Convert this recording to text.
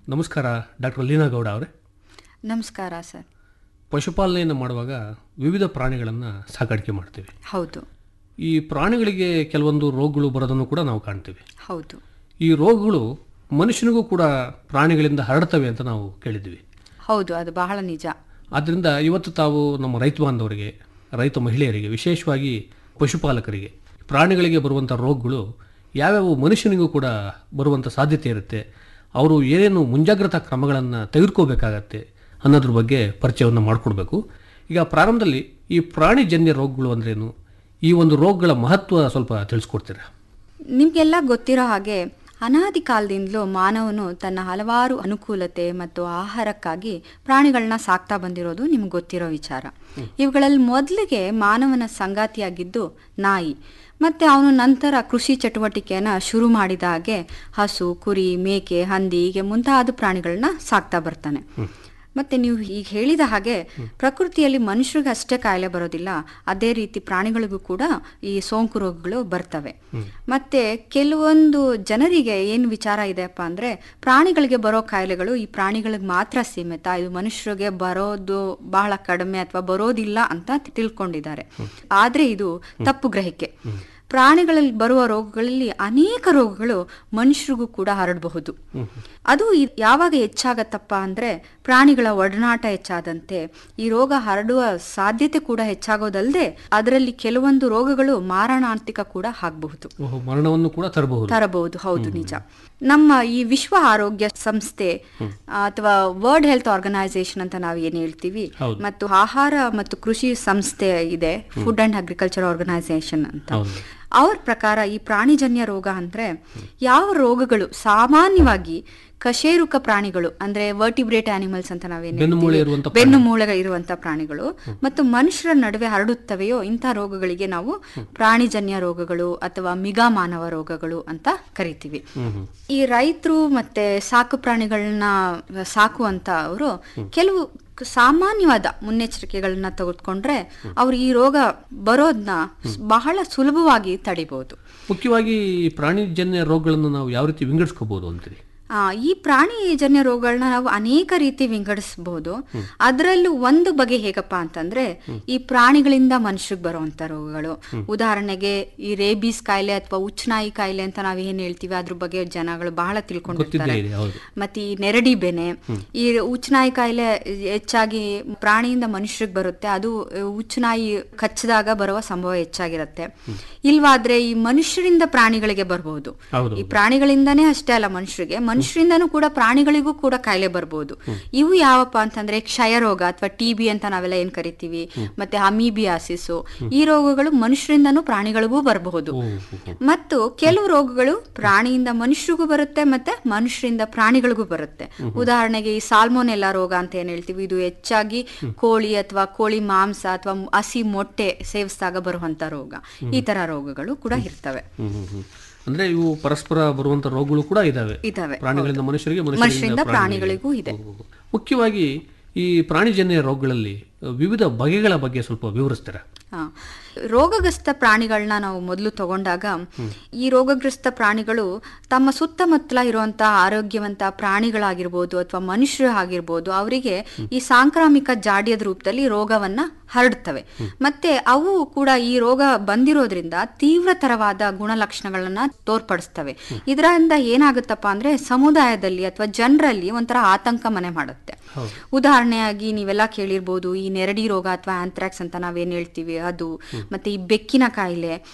ನಮಸ್ಕಾರ ಡಾಕ್ಟರ್ ಲೀನಾ ಗೌಡ ಅವರೇ ನಮಸ್ಕಾರ ಸರ್ ಪಶುಪಾಲನೆಯನ್ನು ಮಾಡುವಾಗ ವಿವಿಧ ಪ್ರಾಣಿಗಳನ್ನು ಸಾಕಾಣಿಕೆ ಮಾಡ್ತೀವಿ ಹೌದು ಈ ಪ್ರಾಣಿಗಳಿಗೆ ಕೆಲವೊಂದು ರೋಗಗಳು ಬರೋದನ್ನು ಕೂಡ ನಾವು ಕಾಣ್ತೀವಿ ಹೌದು ಈ ರೋಗಗಳು ಮನುಷ್ಯನಿಗೂ ಕೂಡ ಪ್ರಾಣಿಗಳಿಂದ ಹರಡ್ತವೆ ಅಂತ ನಾವು ಕೇಳಿದ್ವಿ ಹೌದು ಅದು ಬಹಳ ನಿಜ ಆದ್ದರಿಂದ ಇವತ್ತು ತಾವು ನಮ್ಮ ರೈತ ಬಾಂಧವರಿಗೆ ರೈತ ಮಹಿಳೆಯರಿಗೆ ವಿಶೇಷವಾಗಿ ಪಶುಪಾಲಕರಿಗೆ ಪ್ರಾಣಿಗಳಿಗೆ ಬರುವಂಥ ರೋಗಗಳು ಯಾವ್ಯಾವ ಮನುಷ್ಯನಿಗೂ ಕೂಡ ಬರುವಂಥ ಸಾಧ್ಯತೆ ಇರುತ್ತೆ ಅವರು ಏನೇನು ಮುಂಜಾಗ್ರತಾ ಕ್ರಮಗಳನ್ನು ತೆಗೆದುಕೋಬೇಕಾಗತ್ತೆ ಅನ್ನೋದ್ರ ಬಗ್ಗೆ ಪರಿಚಯವನ್ನು ಮಾಡಿಕೊಡ್ಬೇಕು ಈಗ ಪ್ರಾರಂಭದಲ್ಲಿ ಈ ಪ್ರಾಣಿಜನ್ಯ ರೋಗಗಳು ಅಂದ್ರೇನು ಈ ಒಂದು ರೋಗಗಳ ಮಹತ್ವ ಸ್ವಲ್ಪ ತಿಳಿಸ್ಕೊಡ್ತೀರಾ ನಿಮಗೆಲ್ಲ ಗೊತ್ತಿರೋ ಹಾಗೆ ಅನಾದಿ ಕಾಲದಿಂದಲೂ ಮಾನವನು ತನ್ನ ಹಲವಾರು ಅನುಕೂಲತೆ ಮತ್ತು ಆಹಾರಕ್ಕಾಗಿ ಪ್ರಾಣಿಗಳನ್ನ ಸಾಕ್ತಾ ಬಂದಿರೋದು ನಿಮ್ಗೆ ಗೊತ್ತಿರೋ ವಿಚಾರ ಇವುಗಳಲ್ಲಿ ಮೊದಲಿಗೆ ಮಾನವನ ಸಂಗಾತಿಯಾಗಿದ್ದು ನಾಯಿ ಮತ್ತೆ ಅವನು ನಂತರ ಕೃಷಿ ಚಟುವಟಿಕೆಯನ್ನ ಶುರು ಮಾಡಿದ ಹಾಗೆ ಹಸು ಕುರಿ ಮೇಕೆ ಹಂದಿ ಹೀಗೆ ಮುಂತಾದ ಪ್ರಾಣಿಗಳನ್ನ ಸಾಕ್ತಾ ಬರ್ತಾನೆ ಮತ್ತೆ ನೀವು ಈಗ ಹೇಳಿದ ಹಾಗೆ ಪ್ರಕೃತಿಯಲ್ಲಿ ಮನುಷ್ಯರಿಗೆ ಅಷ್ಟೇ ಕಾಯಿಲೆ ಬರೋದಿಲ್ಲ ಅದೇ ರೀತಿ ಪ್ರಾಣಿಗಳಿಗೂ ಕೂಡ ಈ ಸೋಂಕು ರೋಗಗಳು ಬರ್ತವೆ ಮತ್ತೆ ಕೆಲವೊಂದು ಜನರಿಗೆ ಏನು ವಿಚಾರ ಇದೆಯಪ್ಪ ಅಂದ್ರೆ ಪ್ರಾಣಿಗಳಿಗೆ ಬರೋ ಕಾಯಿಲೆಗಳು ಈ ಪ್ರಾಣಿಗಳಿಗೆ ಮಾತ್ರ ಸೀಮಿತ ಇದು ಮನುಷ್ಯರಿಗೆ ಬರೋದು ಬಹಳ ಕಡಿಮೆ ಅಥವಾ ಬರೋದಿಲ್ಲ ಅಂತ ತಿಳ್ಕೊಂಡಿದ್ದಾರೆ ಆದ್ರೆ ಇದು ತಪ್ಪು ಗ್ರಹಿಕೆ ಪ್ರಾಣಿಗಳಲ್ಲಿ ಬರುವ ರೋಗಗಳಲ್ಲಿ ಅನೇಕ ರೋಗಗಳು ಮನುಷ್ಯರಿಗೂ ಕೂಡ ಹರಡಬಹುದು ಅದು ಇ- ಯಾವಾಗ ಹೆಚ್ಚಾಗತ್ತಪ್ಪ ಅಂದ್ರೆ ಪ್ರಾಣಿಗಳ ಒಡನಾಟ ಹೆಚ್ಚಾದಂತೆ ಈ ರೋಗ ಹರಡುವ ಸಾಧ್ಯತೆ ಕೂಡ ಹೆಚ್ಚಾಗೋದಲ್ಲದೆ ಅದರಲ್ಲಿ ಕೆಲವೊಂದು ರೋಗಗಳು ಮಾರಣಾಂತಿಕ ಕೂಡ ಆಗಬಹುದು ಓಹೋ, ಮರಣವನ್ನು ಕೂಡ ತರಬಹುದು ತರಬಹುದು ಹೌದು ನಿಜ ನಮ್ಮ ಈ ವಿಶ್ವ ಆರೋಗ್ಯ ಸಂಸ್ಥೆ ಅಥವಾ ವರ್ಲ್ಡ್ ಹೆಲ್ತ್ ಆರ್ಗನೈಸೇಷನ್ ಅಂತ ನಾವು ಏನ್ ಹೇಳ್ತೀವಿ ಹೌದು. ಮತ್ತು ಆಹಾರ ಮತ್ತು ಕೃಷಿ ಸಂಸ್ಥೆ ಇದೆ ಫುಡ್ ಅಂಡ್ ಅಗ್ರಿಕಲ್ಚರ್ ಆರ್ಗನೈಸೇಷನ್ ಅಂತ ಹೌದು ಅವ್ರ ಪ್ರಕಾರ ಈ ಪ್ರಾಣಿಜನ್ಯ ರೋಗ ಅಂದ್ರೆ ಯಾವ ರೋಗಗಳು ಸಾಮಾನ್ಯವಾಗಿ ಕಶೇರುಕ ಪ್ರಾಣಿಗಳು ಅಂದ್ರೆ ವರ್ಟಿಬ್ರೇಟ್ ಆನಿಮಲ್ಸ್ ಅಂತ ನಾವೇನು ಬೆನ್ನುಮೂಳೆ ಇರುವಂತ ಬೆನ್ನು ಮೂಳೆ ಇರುವಂತ ಪ್ರಾಣಿಗಳು ಮತ್ತು ಮನುಷ್ಯರ ನಡುವೆ ಹರಡುತ್ತವೆಯೋ ಇಂಥ ರೋಗಗಳಿಗೆ ನಾವು ಪ್ರಾಣಿಜನ್ಯ ರೋಗಗಳು ಅಥವಾ ಮಿಗಾ ಮಾನವ ರೋಗಗಳು ಅಂತ ಕರಿತೀವಿ ಹ್ಮ್ ಹ್ಮ್ ಈ ರೈತರು ಮತ್ತೆ ಸಾಕು ಪ್ರಾಣಿಗಳನ್ನ ಸಾಕುವಂತ ಅವರು ಕೆಲವು ಸಾಮಾನ್ಯವಾದ ಮುನ್ನೆಚ್ಚರಿಕೆಗಳನ್ನ ತೆಗೆದುಕೊಂಡ್ರೆ ಅವ್ರು ಈ ರೋಗ ಬರೋದನ್ನ ಬಹಳ ಸುಲಭವಾಗಿ ತಡಿಬಹುದು ಮುಖ್ಯವಾಗಿ ಈ ಪ್ರಾಣಿಜನ್ಯ ರೋಗಗಳನ್ನು ನಾವು ಯಾವ ರೀತಿ ವಿಂಗಡಿಸ್ಕೋಬಹುದು ಅಂತೀರಿ ಆ, ಈ ಪ್ರಾಣಿಜನ್ಯ ರೋಗಗಳನ್ನ ನಾವು ಅನೇಕ ರೀತಿ ವಿಂಗಡಿಸಬಹುದು ಅದರಲ್ಲೂ ಒಂದು ಬಗೆ ಹೇಗಪ್ಪ ಅಂತಂದ್ರೆ ಈ ಪ್ರಾಣಿಗಳಿಂದ ಮನುಷ್ಯರಿಗೆ ಬರುವಂತ ರೋಗಗಳು ಉದಾಹರಣೆಗೆ ಈ ರೇಬೀಸ್ ಕಾಯಿಲೆ ಅಥವಾ ಉಚ್ಚನಾಯಿ ಕಾಯಿಲೆ ಅಂತ ನಾವ್ ಏನ್ ಹೇಳ್ತೀವಿ ಅದ್ರ ಬಗ್ಗೆ ಜನಗಳು ಬಹಳ ಗೊತ್ತಿದ್ದೇ ತಿಳ್ಕೊಂಡಿರ್ತಾರೆ ಇದೆ ಹೌದು ಮತ್ತೆ ಈ ನೆರಡಿ ಬೆನೆ ಈ ಉಚ್ಚನಾಯಿ ಕಾಯಿಲೆ ಹೆಚ್ಚಾಗಿ ಪ್ರಾಣಿಯಿಂದ ಮನುಷ್ಯರಿಗೆ ಬರುತ್ತೆ ಅದು ಉಚ್ಚನಾಯಿ ಕಚ್ಚಿದಾಗ ಬರುವ ಸಂಭವ ಹೆಚ್ಚಾಗಿರುತ್ತೆ ಇಲ್ವಾದ್ರೆ ಈ ಮನುಷ್ಯರಿಂದ ಪ್ರಾಣಿಗಳಿಗೆ ಬರಬಹುದು ಹೌದು ಈ ಪ್ರಾಣಿಗಳಿಂದಾನೇ ಅಷ್ಟೇ ಅಲ್ಲ ಮನುಷ್ಯರಿಗೆ ಮನುಷ್ಯರಿಂದನೂ ಕೂಡ ಪ್ರಾಣಿಗಳಿಗೂ ಕೂಡ ಕಾಯಿಲೆ ಬರ್ಬೋದು ಇವು ಯಾವಪ್ಪ ಅಂತಂದ್ರೆ ಕ್ಷಯ ರೋಗ ಅಥವಾ ಟಿ ಬಿ ಅಂತ ನಾವೆಲ್ಲ ಏನ್ ಕರಿತೀವಿ ಮತ್ತೆ ಅಮೀಬಿಯಾಸಿಸ್ ಈ ರೋಗಗಳು ಮನುಷ್ಯರಿಂದನೂ ಪ್ರಾಣಿಗಳಿಗೂ ಬರಬಹುದು ಓ, ಹೋ, ಹೋ. ಮತ್ತು ಕೆಲವು ರೋಗಗಳು ಪ್ರಾಣಿಯಿಂದ ಮನುಷ್ಯರಿಗೂ ಬರುತ್ತೆ ಮತ್ತೆ ಮನುಷ್ಯರಿಂದ ಪ್ರಾಣಿಗಳಿಗೂ ಬರುತ್ತೆ ಉದಾಹರಣೆಗೆ ಈ ಸಾಲ್ಮೋನೆಲ್ಲಾ ರೋಗ ಅಂತ ಏನ್ ಹೇಳ್ತೀವಿ ಇದು ಹೆಚ್ಚಾಗಿ ಕೋಳಿ ಅಥವಾ ಕೋಳಿ ಮಾಂಸ ಅಥವಾ ಹಸಿ ಮೊಟ್ಟೆ ಸೇವಿಸಿದಾಗ ಬರುವಂತ ರೋಗ ಈ ತರ ರೋಗಗಳು ಕೂಡ ಇರ್ತವೆ ಹ್ಮ್, ಹ್ಮ್, ಹ್ಮ್. ಅಂದ್ರೆ ಇವು ಪರಸ್ಪರ ಬರುವಂತ ರೋಗಗಳು ಕೂಡ ಇದಾವೆ ಇದಾವೆ ಪ್ರಾಣಿಗಳಿಂದ ಮನುಷ್ಯರಿಗೆ ಮನುಷ್ಯರಿಂದ ಪ್ರಾಣಿಗಳಿಗೂ ಇದೆ ಓಹೋ. ಮುಖ್ಯವಾಗಿ ಈ ಪ್ರಾಣಿಜನ್ಯ ರೋಗಗಳಲ್ಲಿ ವಿವಿಧ ಬಗೆಗಳ ಬಗ್ಗೆ ಸ್ವಲ್ಪ ವಿವರಿಸ್ತೀರಾ ಹಾ. ರೋಗಗ್ರಸ್ತ ಪ್ರಾಣಿಗಳನ್ನ ನಾವು ಮೊದಲು ತಗೊಂಡಾಗ ಈ ರೋಗಗ್ರಸ್ತ ಪ್ರಾಣಿಗಳು ತಮ್ಮ ಸುತ್ತಮುತ್ತಲ ಇರುವಂತಹ ಆರೋಗ್ಯವಂತ ಪ್ರಾಣಿಗಳಾಗಿರ್ಬೋದು ಅಥವಾ ಮನುಷ್ಯರು ಆಗಿರ್ಬೋದು ಅವರಿಗೆ ಈ ಸಾಂಕ್ರಾಮಿಕ ಜಾಡ್ಯದ ರೂಪದಲ್ಲಿ ರೋಗವನ್ನ ಹರಡುತ್ತವೆ ಮತ್ತೆ ಅವು ಕೂಡ ಈ ರೋಗ ಬಂದಿರೋದ್ರಿಂದ ತೀವ್ರತರವಾದ ಗುಣಲಕ್ಷಣಗಳನ್ನ ತೋರ್ಪಡಿಸ್ತವೆ ಇದರಿಂದ ಏನಾಗುತ್ತಪ್ಪ ಅಂದ್ರೆ ಸಮುದಾಯದಲ್ಲಿ ಅಥವಾ ಜನರಲ್ಲಿ ಒಂಥರ ಆತಂಕ ಮನೆ ಮಾಡುತ್ತೆ ಹೌದು. ಉದಾಹರಣೆಯಾಗಿ ನೀವೆಲ್ಲ ಕೇಳಿರ್ಬೋದು ಈ ನೆರಡಿ ರೋಗ ಅಥವಾ ಆಂಥ್ರಾಕ್ಸ್ ಅಂತ ನಾವೇನ್ ಹೇಳ್ತೀವಿ ಅದು ಮತ್ತೆ ಈ ಬೆಕ್ಕಿನ ಕಾಯಿಲೆ